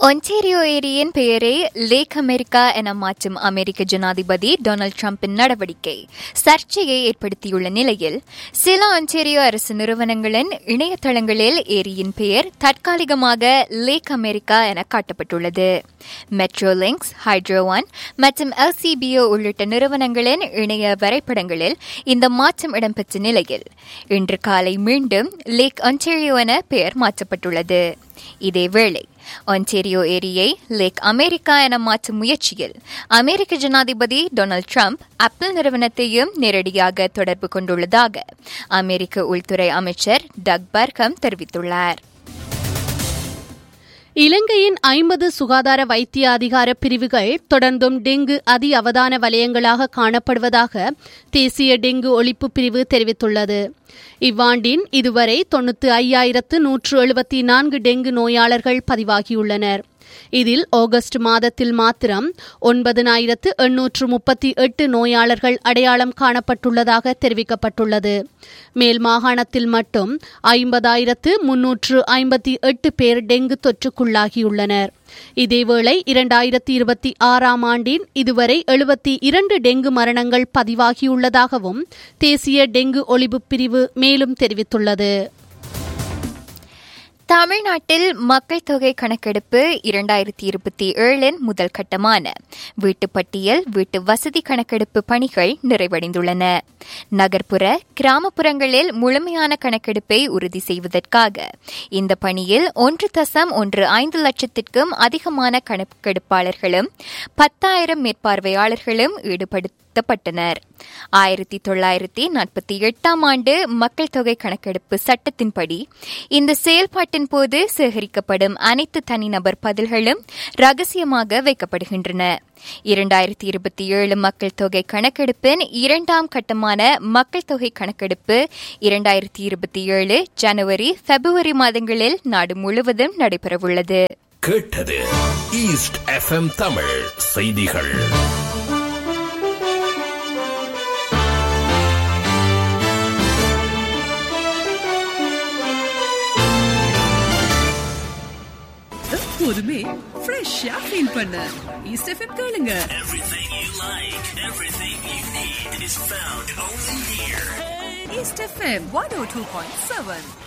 Ontario ஏரியின் பெயரை lakh America என மாற்றும் அமெரிக்க ஜனாதிபதி டொனால்டு டிரம்பின் நடவடிக்கை சர்ச்சையை ஏற்படுத்தியுள்ள நிலையில் சில ஒன்டேரியோ அரசு நிறுவனங்களின் இணையதளங்களில் ஏரியின் பெயர் தற்காலிகமாக லேக் அமெரிக்கா என காட்டப்பட்டுள்ளது மெட்ரோலிங்க்ஸ் ஹைட்ரோ ஒன் மற்றும் எல்சிபிஓ உள்ளிட்ட நிறுவனங்களின் இணைய வரைபடங்களில் இந்த மாற்றம் இடம்பெற்ற நிலையில் இன்று காலை மீண்டும் லேக் ஒன்டேரியோ என பெயர் மாற்றப்பட்டுள்ளது இதேவேளை ஒன்டேரியோ ஏரியை லேக் அமெரிக்கா என மாற்றும் முயற்சியில் அமெரிக்க ஜனாதிபதி டொனால்டு டிரம்ப் ஆப்பிள் நிறுவனத்தையும் நேரடியாக தொடர்பு கொண்டுள்ளதாக அமெரிக்க உள்துறை அமைச்சர் டக் பர்கம் தெரிவித்துள்ளார் இலங்கையின் ஐம்பது சுகாதார வைத்திய அதிகார பிரிவுகள் தொடர்ந்தும் டெங்கு அதி அவதான வலயங்களாக காணப்படுவதாக தேசிய டெங்கு ஒழிப்பு பிரிவு தெரிவித்துள்ளது இவ்வாண்டின் இதுவரை தொன்னூத்தி ஐயாயிரத்து நூற்று எழுபத்தி நான்கு டெங்கு நோயாளர்கள் பதிவாகியுள்ளனர் இதில் ஆகஸ்ட் மாதத்தில் மாத்திரம் ஒன்பதனாயிரத்து எண்ணூற்று முப்பத்தி எட்டு நோயாளர்கள் அடையாளம் காணப்பட்டுள்ளதாக தெரிவிக்கப்பட்டுள்ளது மேல் மாகாணத்தில் மட்டும் ஐம்பதாயிரத்து முன்னூற்று ஐம்பத்தி எட்டு பேர் டெங்கு தொற்றுக்குள்ளாகியுள்ளனர் இதேவேளை இரண்டாயிரத்தி இருபத்தி ஆறாம் ஆண்டின் இதுவரை எழுபத்தி இரண்டு டெங்கு மரணங்கள் பதிவாகியுள்ளதாகவும் தேசிய டெங்கு ஒழிப்பு பிரிவு மேலும் தெரிவித்துள்ளது தமிழ்நாட்டில் மக்கள் தொகை கணக்கெடுப்பு இரண்டாயிரத்தி இருபத்தி ஏழின் முதல் கட்டமான வீட்டு பட்டியல் வீட்டு வசதி கணக்கெடுப்பு பணிகள் நிறைவடைந்துள்ளன நகர்ப்புற கிராமப்புறங்களில் முழுமையான கணக்கெடுப்பை உறுதி செய்வதற்காக இந்த பணியில் ஒன்று தசம் ஒன்று ஐந்து லட்சத்திற்கும் அதிகமான கணக்கெடுப்பாளர்களும் பத்தாயிரம் மேற்பார்வையாளர்களும் ஈடுபடுத்தப்பட்டனர் ஆயிரத்தி தொள்ளாயிரத்தி நாற்பத்தி எட்டாம் ஆண்டு மக்கள் தொகை கணக்கெடுப்பு சட்டத்தின்படி இந்த செயல்பாட்டின் போது சேகரிக்கப்படும் அனைத்து தனிநபர் பதில்களும் ரகசியமாக வைக்கப்படுகின்றன இரண்டாயிரத்தி இருபத்தி ஏழு மக்கள் தொகை கணக்கெடுப்பின் இரண்டாம் கட்டமான மக்கள் தொகை கணக்கெடுப்பு இரண்டாயிரத்தி இருபத்தி ஏழு ஜனவரி பிப்ரவரி மாதங்களில் நாடு முழுவதும் நடைபெறவுள்ளது கேட்டது ஈஸ்ட் எஃப்எம் தமிழ் செய்திகள் எப்போதுமே ஃப்ரெஷ்ஷா ஃபீல் பண்ண ஈஸ்ட் எஃப்எம் கேளுங்க Everything you like, everything you need is found only here. East F M one O two point seven